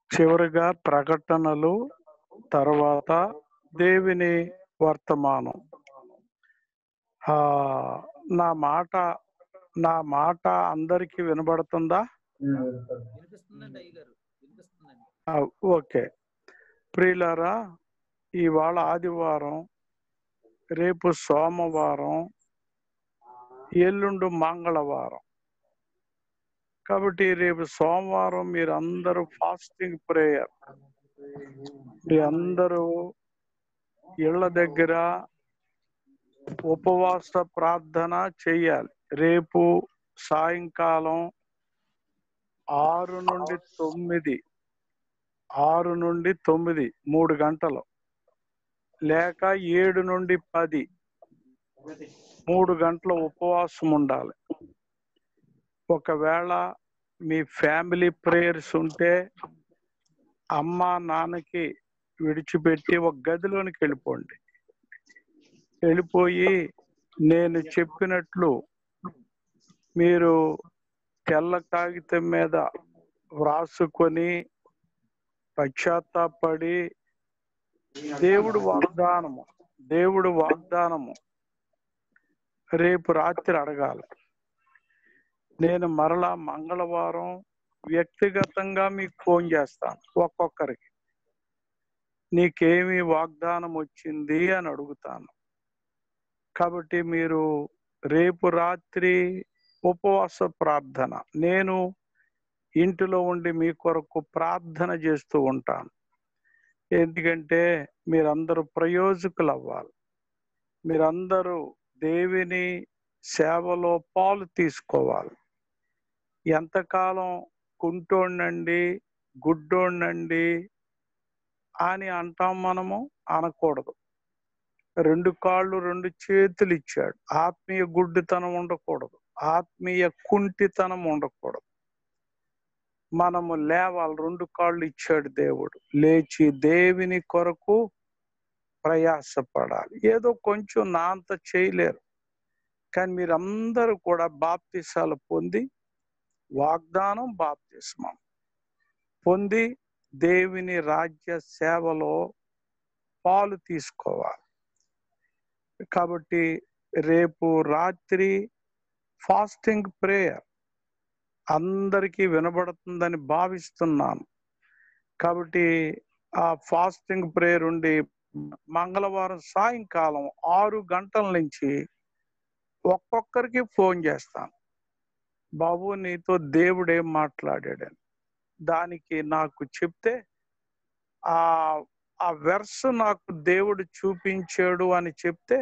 చివరిగా ప్రకటనలు తర్వాత దేవుని వర్తమానం ఆ నా మాట నా మాట అందరికీ వినబడుతుందా వినిపిస్తుందండి అయ్యగారు వినిపిస్తుందండి ఆ, ఓకే ప్రియులారా ఇవాళ ఆదివారం రేపు సోమవారం ఎల్లుండు మంగళవారం కాబట్టి రేపు సోమవారం మీరు అందరూ ఫాస్టింగ్ ప్రేయర్ మీ అందరూ ఇళ్ళ దగ్గర ఉపవాస ప్రార్థన చెయ్యాలి రేపు సాయంకాలం ఆరు నుండి తొమ్మిది ఆరు నుండి తొమ్మిది మూడు గంటలు లేక ఏడు నుండి పది మూడు గంటల ఉపవాసం ఉండాలి ఒకవేళ మీ ఫ్యామిలీ ప్రేయర్స్ ఉంటే అమ్మ నాన్నకి విడిచిపెట్టి ఒక గదిలోనికి వెళ్ళిపోండి వెళ్ళిపోయి నేను చెప్పినట్లు మీరు తెల్ల కాగితం మీద వ్రాసుకొని పశ్చాత్తాపడి దేవుడు వాగ్దానము దేవుడు వాగ్దానము రేపు రాత్రి అడగాలి నేను మరలా మంగళవారం వ్యక్తిగతంగా మీకు ఫోన్ చేస్తాను ఒక్కొక్కరికి నీకేమి వాగ్దానం వచ్చింది అని అడుగుతాను కాబట్టి మీరు రేపు రాత్రి ఉపవాస ప్రార్థన నేను ఇంటిలో ఉండి మీ కొరకు ప్రార్థన చేస్తూ ఉంటాను ఎందుకంటే మీరందరూ ప్రయోజకులు అవ్వాలి మీరందరూ దేవుని సేవలో పాలు తీసుకోవాలి ఎంతకాలం కుంటోండండి గుడ్డోండండి అని అంటాం మనము అనకూడదు రెండు కాళ్ళు రెండు చేతులు ఇచ్చాడు ఆత్మీయ గుడ్డితనం ఉండకూడదు ఆత్మీయ కుంటితనం ఉండకూడదు మనము లేవాలి రెండు కాళ్ళు ఇచ్చాడు దేవుడు లేచి దేవుని కొరకు ప్రయాసపడాలి ఏదో కొంచెం నా అంత చేయలేరు కానీ మీరందరూ కూడా బాప్తిసాలు పొంది వాగ్దానం బాప్తిస్మం పొంది దేవుని రాజ్య సేవలో పాలు తీసుకోవాలి కాబట్టి రేపు రాత్రి ఫాస్టింగ్ ప్రేయర్ అందరికీ వినబడుతుందని భావిస్తున్నాను కాబట్టి ఆ ఫాస్టింగ్ ప్రేయర్ ఉండి మంగళవారం సాయంకాలం ఆరు గంటల నుంచి ఒక్కొక్కరికి ఫోన్ చేస్తాను బాబు నీతో దేవుడు ఏం మాట్లాడాడని దానికి నాకు చెప్తే ఆ ఆ వెర్స్ నాకు దేవుడు చూపించాడు అని చెప్తే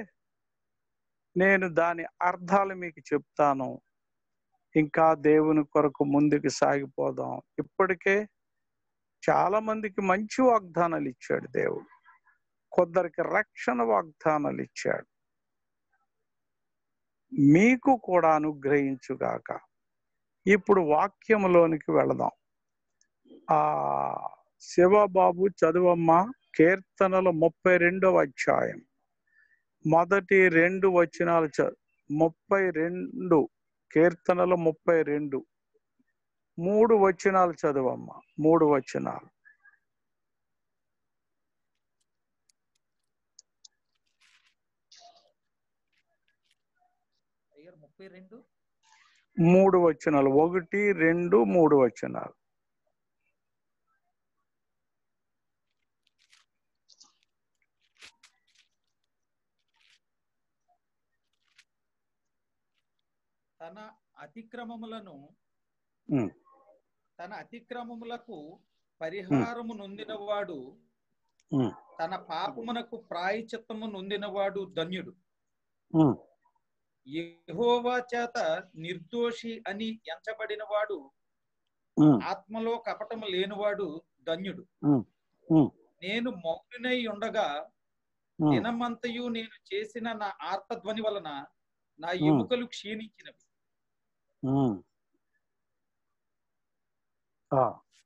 నేను దాని అర్థాలు మీకు చెప్తాను ఇంకా దేవుని కొరకు ముందుకు సాగిపోదాం ఇప్పటికే చాలా మందికి మంచి వాగ్దానాలు ఇచ్చాడు దేవుడు కొందరికి రక్షణ వాగ్దానాలు ఇచ్చాడు మీకు కూడా అనుగ్రహించుగాక ఇప్పుడు వాక్యములోనికి వెళదాం ఆ శివబాబు చదువమ్మ కీర్తనలు ముప్పై రెండవ అధ్యాయం మొదటి రెండు వచనాలు చ ముప్పై రెండు కీర్తనలు ముప్పై రెండు మూడు వచనాలు చదువమ్మ మూడు వచనాలు అయ్యారు ముప్పై రెండు మూడు వచనాలు ఒకటి రెండు మూడు వచనాలు తన అతిక్రమములను ఉమ్. తన అతిక్రమములకు పరిహారము నొందినవాడు ఉమ్. తన పాపమునకు ప్రాయచిత్తము నొందినవాడు ధన్యుడు ఉమ్. యెహోవా చేత నిర్దోషి అని ఎంచబడినవాడు ఉమ్. ఆత్మలో కపటము లేనివాడు ధన్యుడు ఉమ్. ఉమ్. నేను మౌనునై ఉండగా ఉమ్. దినమంతయు నేను చేసిన నా ఆర్తధ్వని వలన నా Hmm. ఎముకలు క్షీణించినవి ఉమ్. ఆ.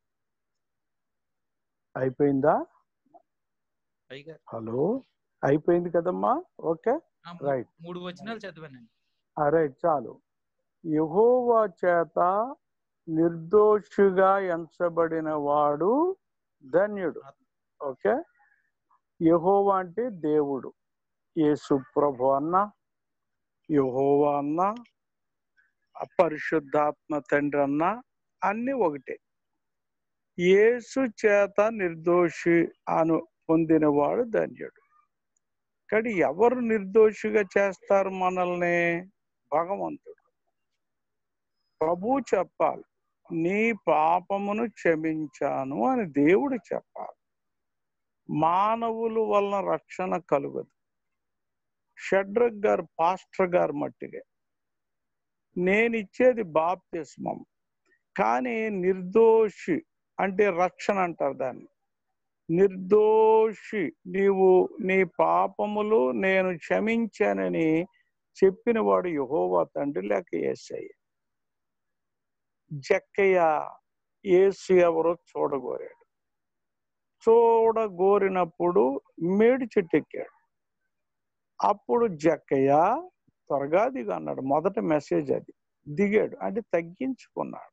అయిపోయిందా అయ్యగారు హలో అయిపోయింది కదమ్మా ఓకే ఆ మూ- రైట్ మూడు వచనాలు చదివానండి రైట్ చాలు యహోవా చేత నిర్దోషిగా ఎంచబడిన వాడు ధన్యుడు ఓకే యహోవా అంటే దేవుడు యేసు ప్రభు అన్న యహోవా అన్న పరిశుద్ధాత్మ తండ్రి అన్న అన్ని ఒకటే యేసు చేత నిర్దోషి అను పొందినవాడు ధన్యుడు కానీ ఎవరు నిర్దోషిగా చేస్తారు మనల్ని భగవంతుడు ప్రభు చెప్పాలి నీ పాపమును క్షమించాను అని దేవుడు చెప్పాలి మానవుల వలన రక్షణ కలుగదు షడ్రగ్ గారు పాస్టర్ గారు మట్టిగా నేను ఇచ్చేది బాప్తిస్మం కానీ నిర్దోషి అంటే రక్షణ అంటారు దాన్ని నిర్దోషి నీవు నీ పాపములు నేను క్షమించానని చెప్పిన వాడు యహోవా తండ్రి లేక ఏసయ్య జక్కయ్య ఏసు ఎవరో చూడగోరాడు చూడగోరినప్పుడు మేడి చెట్టు ఎక్కాడు అప్పుడు జక్కయ్య త్వరగా దిగు అన్నాడు మొదట మెసేజ్ అది దిగాడు అంటే తగ్గించుకున్నాడు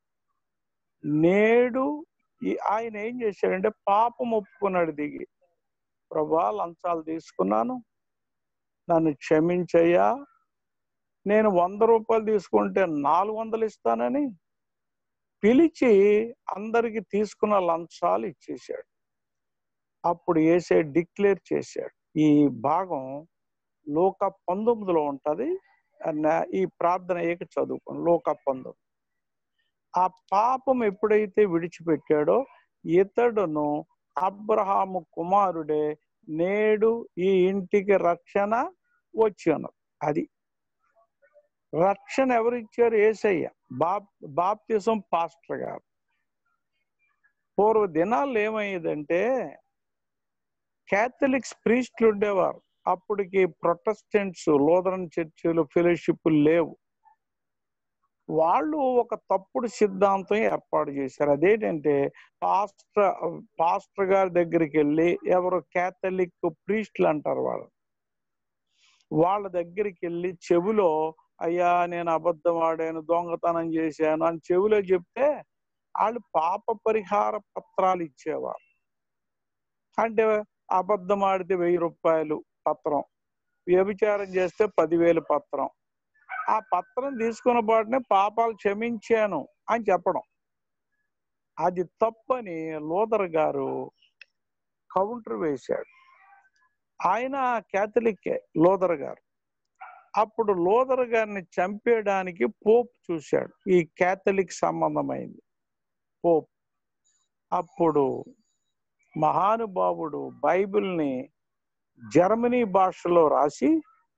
నేడు ఈ ఆయన ఏం చేశాడంటే పాపం ఒప్పుకున్నాడు దిగి ప్రభా లంచాలు తీసుకున్నాను నన్ను క్షమించయ్యా నేను వంద రూపాయలు తీసుకుంటే నాలుగు వందలు ఇస్తానని పిలిచి అందరికి తీసుకున్న లంచాలు ఇచ్చేశాడు అప్పుడు వేసే డిక్లేర్ చేశాడు ఈ భాగం లోక పంతొమ్మిదిలో ఉంటది అన్న- ఈ ప్రార్థన ఏక చదువుకోండి లోక పంతొమ్మిది ఆ పాపం ఎప్పుడైతే విడిచిపెట్టాడో ఇతడును అబ్రహాము కుమారుడే నేడు ఈ ఇంటికి రక్షణ వచ్చాను అది రక్షణ ఎవరు ఇచ్చారు ఏసయ్య బాప్ బాప్తిసం పాస్టర్ గారు పూర్వ దినాల్లో ఏమయ్యేదంటే క్యాథలిక్స్ ప్రీస్టులు ఉండేవారు అప్పటికి ప్రొటెస్టెంట్స్ లోదరన్ చర్చిలు ఫెలోషిప్ లేవు వాళ్ళు ఒక తప్పుడు సిద్ధాంతం ఏర్పాటు చేశారు అదేంటంటే పాస్టర్ పాస్టర్ గారి దగ్గరికి వెళ్ళి ఎవరు క్యాథలిక్ ప్రీస్టులు అంటారు వాళ్ళు వాళ్ళ దగ్గరికి వెళ్ళి చెవిలో అయ్యా నేను అబద్ధం ఆడాను దొంగతనం చేశాను అని చెవిలో చెప్తే వాళ్ళు పాప పరిహార పత్రాలు ఇచ్చేవారు అంటే అబద్ధం ఆడితే వెయ్యి రూపాయలు పత్రం వ్యభిచారం చేస్తే పదివేలు పత్రం ఆ పత్రం తీసుకున్న పాటనే పాపాలు క్షమించాను అని చెప్పడం అది తప్పని లోదర్ గారు కౌంటర్ వేశాడు ఆయన క్యాథలిక్కే లోదర్ గారు అప్పుడు లోదర్ గారిని చంపేయడానికి పోప్ చూశాడు ఈ క్యాథలిక్ సంబంధమైంది పోప్ అప్పుడు మహానుభావుడు బైబిల్ని జర్మనీ భాషలో రాసి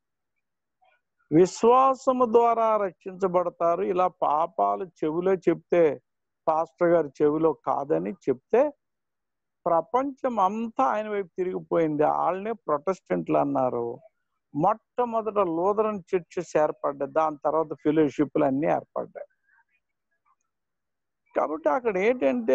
విశ్వాసము ద్వారా రక్షించబడతారు ఇలా పాపాలు చెవిలో చెప్తే పాస్టర్ గారు చెవిలో కాదని చెప్తే ప్రపంచం అంతా ఆయన వైపు తిరిగిపోయింది వాళ్ళనే ప్రొటెస్టెంట్లు అన్నారు మొట్టమొదట లూథరన్ చర్చెస్ ఏర్పడ్డాయి దాని తర్వాత ఫెలోషిప్లు అన్ని ఏర్పడ్డాయి కాబట్టి అక్కడ ఏంటంటే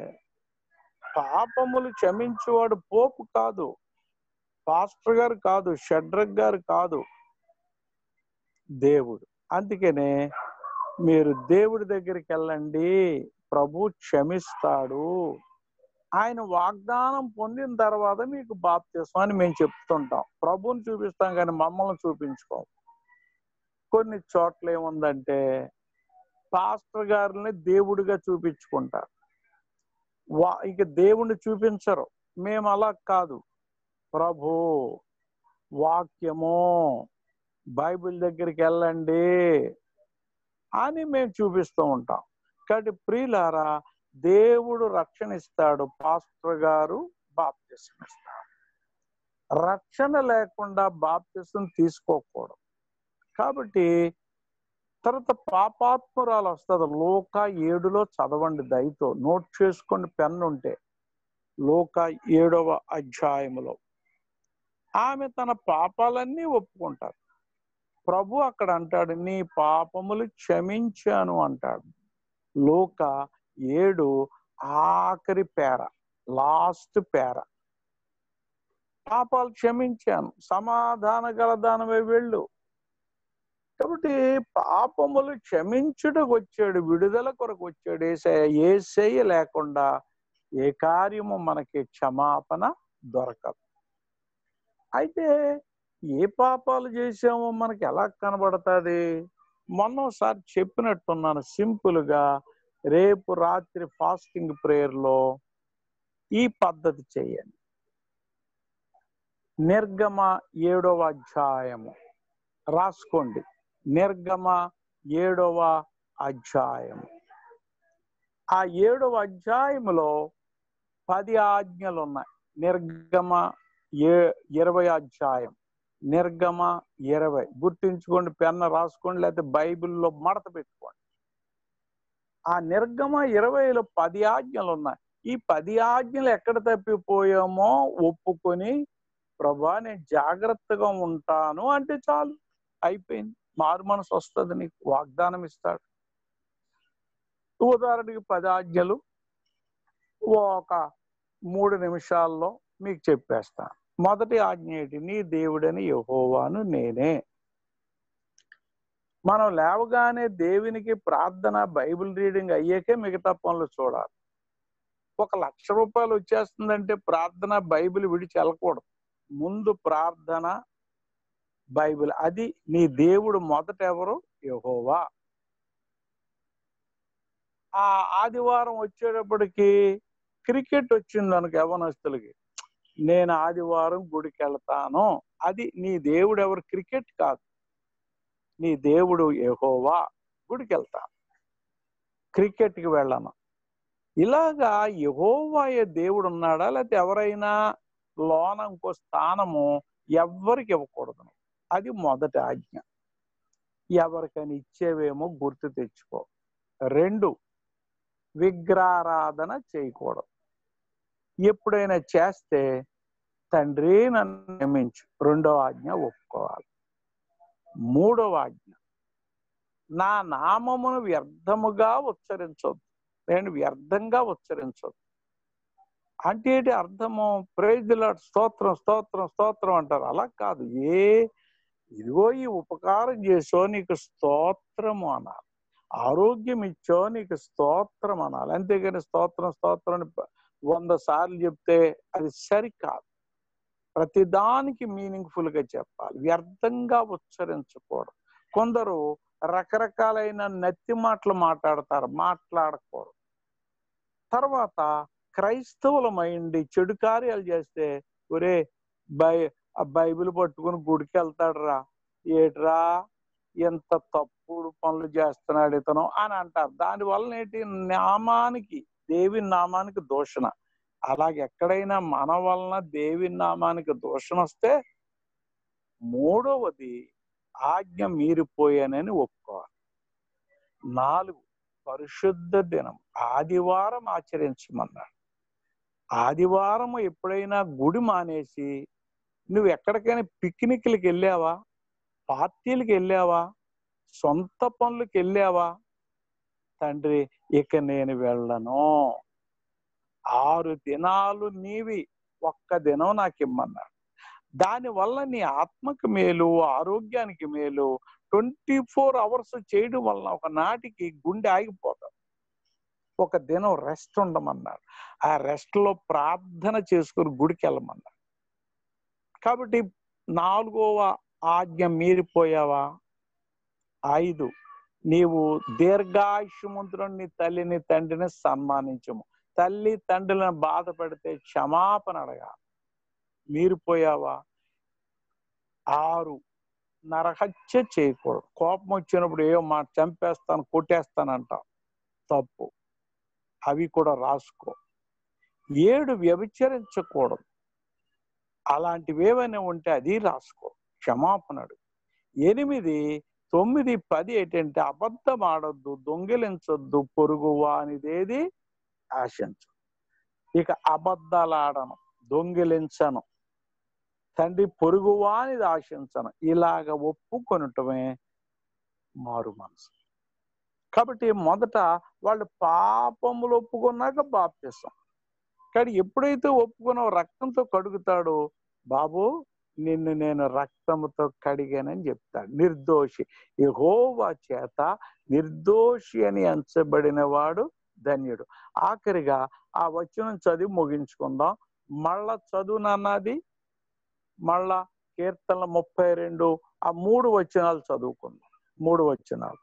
పాపములు క్షమించేవాడు పోపు కాదు పాస్టర్ గారు కాదు షడ్రగ్ గారు కాదు దేవుడు అందుకనే మీరు దేవుడి దగ్గరికి వెళ్ళండి ప్రభు క్షమిస్తాడు ఆయన వాగ్దానం పొందిన తర్వాత మీకు బాప్తిస్మం అని మేము చెప్తుంటాం ప్రభుని చూపిస్తాం కానీ మమ్మల్ని చూపించుకోం కొన్ని చోట్ల ఏముందంటే పాస్టర్ గారిని దేవుడిగా చూపించుకుంటారు వా ఇక దేవుణ్ణి చూపించరు మేము అలా కాదు ప్రభు వాక్యము బైబిల్ దగ్గరికి వెళ్ళండి అని మేము చూపిస్తూ ఉంటాం కాబట్టి ప్రియులారా దేవుడు రక్షణ ఇస్తాడు పాస్టర్ గారు బాప్తిసం ఇస్తాడు రక్షణ లేకుండా బాప్తిసం తీసుకోకూడదు కాబట్టి తర్వాత పాపాత్మురాలు వస్తుంది లోక ఏడులో చదవండి దయతో నోట్ చేసుకోండి పెన్ను ఉంటే లోక ఏడవ అధ్యాయములో ఆమె తన పాపాలన్నీ ఒప్పుకుంటారు ప్రభు అక్కడ అంటాడు నీ పాపములు క్షమించాను అంటాడు లోక ఏడు ఆఖరి పేర లాస్ట్ పేర పాపాలు క్షమించాను సమాధాన గలదానమే వెళ్ళు కాబట్టి పాపములు క్షమించుటకు వచ్చాడు విడుదల కొరకు వచ్చాడు ఏసయ్య ఏసయ్య లేకుండా ఏ కార్యము మనకి క్షమాపణ దొరకదు అయితే ఏ పాపాలు చేసామో మనకి ఎలా కనబడుతుంది మొన్నసారి చెప్పినట్టున్నాను సింపుల్ గా రేపు రాత్రి ఫాస్టింగ్ ప్రేయర్లో ఈ పద్ధతి చేయండి నిర్గమ ఏడవ అధ్యాయము రాసుకోండి నిర్గమ ఏడవ అధ్యాయము ఆ ఏడవ అధ్యాయములో పది ఆజ్ఞలు ఉన్నాయి నిర్గమ ఏ ఇరవై అధ్యాయం నిర్గమ ఇరవై గుర్తుంచుకోండి పెన్న రాసుకోండి లేకపోతే బైబిల్లో మడత పెట్టుకోండి ఆ నిర్గమ ఇరవైలో పది ఆజ్ఞలు ఉన్నాయి ఈ పది ఆజ్ఞలు ఎక్కడ తప్పిపోయామో ఒప్పుకొని ప్రభా నేను జాగ్రత్తగా ఉంటాను అంటే చాలు అయిపోయింది మారు మనసు వస్తుంది నీకు వాగ్దానం ఇస్తాడు ఉదాహరణకి పది ఆజ్ఞలు ఒక మూడు నిమిషాల్లో మీకు చెప్పేస్తాను మొదటి ఆజ్ఞ ఏంటి నీ దేవుడని యహోవాను నేనే మనం లేవగానే దేవునికి ప్రార్థన బైబిల్ రీడింగ్ అయ్యాకే మిగతా పనులు చూడాలి ఒక లక్ష రూపాయలు వచ్చేస్తుందంటే ప్రార్థన బైబిల్ విడిచి వెళ్ళకూడదు ముందు ప్రార్థన బైబిల్ అది నీ దేవుడు మొదట ఎవరు యహోవా ఆ ఆదివారం వచ్చేటప్పటికి క్రికెట్ వచ్చింది అనుకో యవనస్తులకి నేను ఆదివారం గుడికి వెళ్తాను అది నీ దేవుడు ఎవరు క్రికెట్ కాదు నీ దేవుడు యహోవా గుడికి వెళ్తాను క్రికెట్కి వెళ్ళను ఇలాగా యహోవాయ దేవుడు ఉన్నాడా లేకపోతే ఎవరైనా లోన ఇంకో స్థానము ఎవ్వరికి ఇవ్వకూడదు అది మొదటి ఆజ్ఞ ఎవరికైనా ఇచ్చేవేమో గుర్తు తెచ్చుకో రెండు విగ్రహారాధన చేయకూడదు ఎప్పుడైనా చేస్తే తండ్రి నన్ను నియమించు రెండవ ఆజ్ఞ ఒప్పుకోవాలి మూడవ ఆజ్ఞ నా నామమును వ్యర్థముగా ఉచ్చరించొద్దు నేను వ్యర్థంగా ఉచ్చరించొద్దు అంటే ఏంటి అర్థము ప్రైజ్ల స్తోత్రం స్తోత్రం స్తోత్రం అంటారు అలా కాదు ఏ ఇదిగో ఈ ఉపకారం చేసో నీకు స్తోత్రము అనాలి ఆరోగ్యం ఇచ్చో నీకు స్తోత్రం అనాలి అంతేగాని స్తోత్రం స్తోత్రం అని వంద సార్లు చెప్తే అది సరికాదు ప్రతిదానికి మీనింగ్ఫుల్ గా చెప్పాలి వ్యర్థంగా ఉచ్చరించకూడదు కొందరు రకరకాలైన నత్తి మాటలు మాట్లాడతారు మాట్లాడకూడదు తర్వాత క్రైస్తవులమైండి చెడు కార్యాలు చేస్తే ఒరే బై ఆ బైబిల్ పట్టుకుని గుడికి వెళ్తాడు రా ఏట్రా ఎంత తప్పుడు పనులు చేస్తున్నాడు ఇతను అని అంటారు దాని వలన ఏంటి నామానికి దేవి నామానికి దూషణ అలాగే ఎక్కడైనా మన వలన దేవి నామానికి దూషణ వస్తే మూడవది ఆజ్ఞ మీరిపోయానని ఒప్పుకోవాలి నాలుగు పరిశుద్ధ దినం ఆదివారం ఆచరించమన్నాడు ఆదివారం ఎప్పుడైనా గుడి మానేసి నువ్వు ఎక్కడికైనా పిక్నిక్లకి వెళ్ళావా పార్టీలకు వెళ్ళావా సొంత పనులకు వెళ్ళావా తండ్రి ఇక నేను వెళ్ళను ఆరు దినాలు నీవి ఒక్క దినం నాకు ఇమ్మన్నాడు దానివల్ల నీ ఆత్మకి మేలు ఆరోగ్యానికి మేలు ట్వంటీ ఫోర్ అవర్స్ చేయడం వల్ల ఒక నాటికి గుండె ఆగిపోతాం ఒక దినం రెస్ట్ ఉండమన్నాడు ఆ రెస్ట్ లో ప్రార్థన చేసుకుని గుడికి వెళ్ళమన్నాడు కాబట్టి నాలుగవ ఆజ్ఞ మీరిపోయావా ఐదు నీవు దీర్ఘాయుష్మంతుడు నీ తల్లిని తండ్రిని సన్మానించము తల్లి తండ్రులను బాధ పెడితే క్షమాపణ అడగా మీరిపోయావా ఆరు నరహత్య చేయకూడదు కోపం వచ్చినప్పుడు ఏమో మాట చంపేస్తాను కొట్టేస్తానంట తప్పు అవి కూడా రాసుకో ఏడు వ్యభిచరించకూడదు అలాంటివి ఏమైనా ఉంటే అది రాసుకో క్షమాపణడు ఎనిమిది తొమ్మిది పది ఏంటంటే అబద్ధం ఆడొద్దు దొంగిలించొద్దు పొరుగు వానిదేది ఆశించు ఇక అబద్ధాలు ఆడను దొంగిలించను తండ్రి పొరుగువానిది ఆశించను ఇలాగ ఒప్పుకొనటమే మారు మనసు కాబట్టి మొదట వాళ్ళు పాపములు ఒప్పుకున్నాక బాప్తిస్తాం కానీ ఎప్పుడైతే ఒప్పుకున్న రక్తంతో కడుగుతాడో బాబు నిన్ను నేను రక్తముతో కడిగానని చెప్తాడు నిర్దోషి యహోవా చేత నిర్దోషి అని ఎంచబడిన వాడు ధన్యుడు ఆఖరిగా ఆ వచనం చదివి ముగించుకుందాం మళ్ళా చదువునన్నది మళ్ళా కీర్తనల ముప్పై రెండు ఆ మూడు వచనాలు చదువుకుందాం మూడు వచనాలు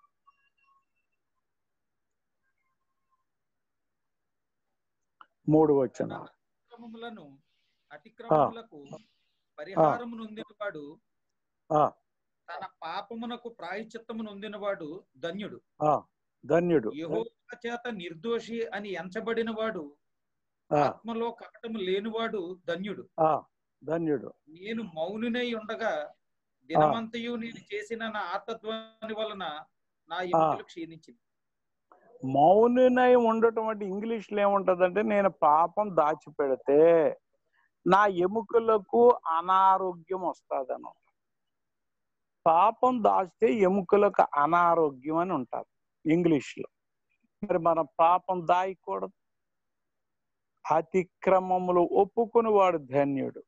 మూడు వచనాలు అతిక్రమములను అతిక్రమములకు పరిహారము నొందినవాడు ఆ, తన పాపమునకు ప్రాయచిత్తము నొందినవాడు ధన్యుడు ఆ, ధన్యుడు యెహోవా చేత నిర్దోషి అని ఎంచబడిన వాడు ఆ, ఆత్మలో కపటము లేనివాడు ధన్యుడు ఆ, ధన్యుడు నేను మౌనునై ఉండగా దినమంతయు నేను చేసిన నా ఆర్తత్వాన్ని వలన నా ఎముకలు క్షీణించింది మౌనునై ఉండటం అంటే ఇంగ్లీష్ లో ఏముంటదంటే నేను పాపం దాచిపెడితే నా ఎముకలకు అనారోగ్యం వస్తుందను పాపం దాచితే ఎముకలకు అనారోగ్యం అని ఉంటారు ఇంగ్లీష్ లో మరి మన పాపం దాయకూడదు అతిక్రమములు ఒప్పుకుని వాడు ధన్యుడు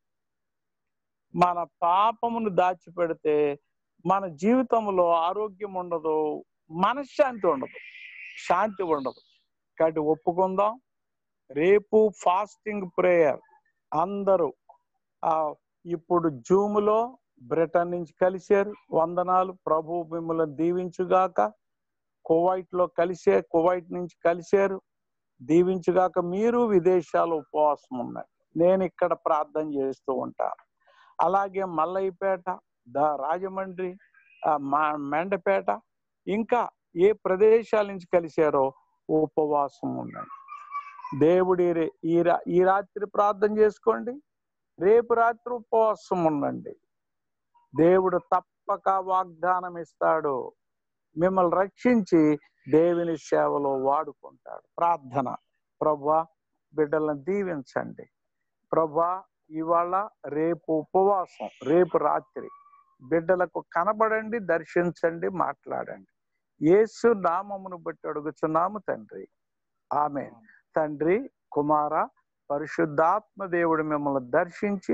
మన పాపమును దాచిపెడితే మన జీవితంలో ఆరోగ్యం ఉండదు మనశ్శాంతి ఉండదు శాంతి ఉండదు కాబట్టి ఒప్పుకుందాం రేపు ఫాస్టింగ్ ప్రేయర్ అందరూ ఆ ఇప్పుడు జూమ్ లో బ్రిటన్ నుంచి కలిశారు వందనాలు ప్రభు మిమ్మల్ని దీవించుగాక కువైట్ లో కలిసే కువైట్ నుంచి కలిశారు దీవించుగాక మీరు విదేశాలు ఉపవాసం ఉన్నాయి నేను ఇక్కడ ప్రార్థన చేస్తూ ఉంటాను అలాగే మల్లయ్యపేట ద రాజమండ్రి ఆ, మా- మెండపేట ఇంకా ఏ ప్రదేశాల నుంచి కలిశారో ఉపవాసం ఉండండి దేవుడి రే- ఈ రా- ఈ రాత్రి ప్రార్థన చేసుకోండి రేపు రాత్రి ఉపవాసం ఉండండి దేవుడు తప్పక వాగ్దానం ఇస్తాడు మిమ్మల్ని రక్షించి దేవుని సేవలో వాడుకుంటాడు ప్రార్థన ప్రభా బిడ్డలను దీవించండి ప్రభా ఇవాళ రేపు ఉపవాసం రేపు రాత్రి బిడ్డలకు కనబడండి దర్శించండి మాట్లాడండి యేసు నామమును బట్టి అడుగుచున్నాము తండ్రి ఆమె తండ్రి కుమార పరిశుద్ధాత్మ దేవుడు మిమ్మల్ని దర్శించి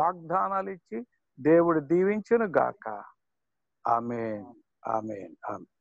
వాగ్దానాలు ఇచ్చి దేవుడు దీవించును గాక ఆమె ఆమె ఆమె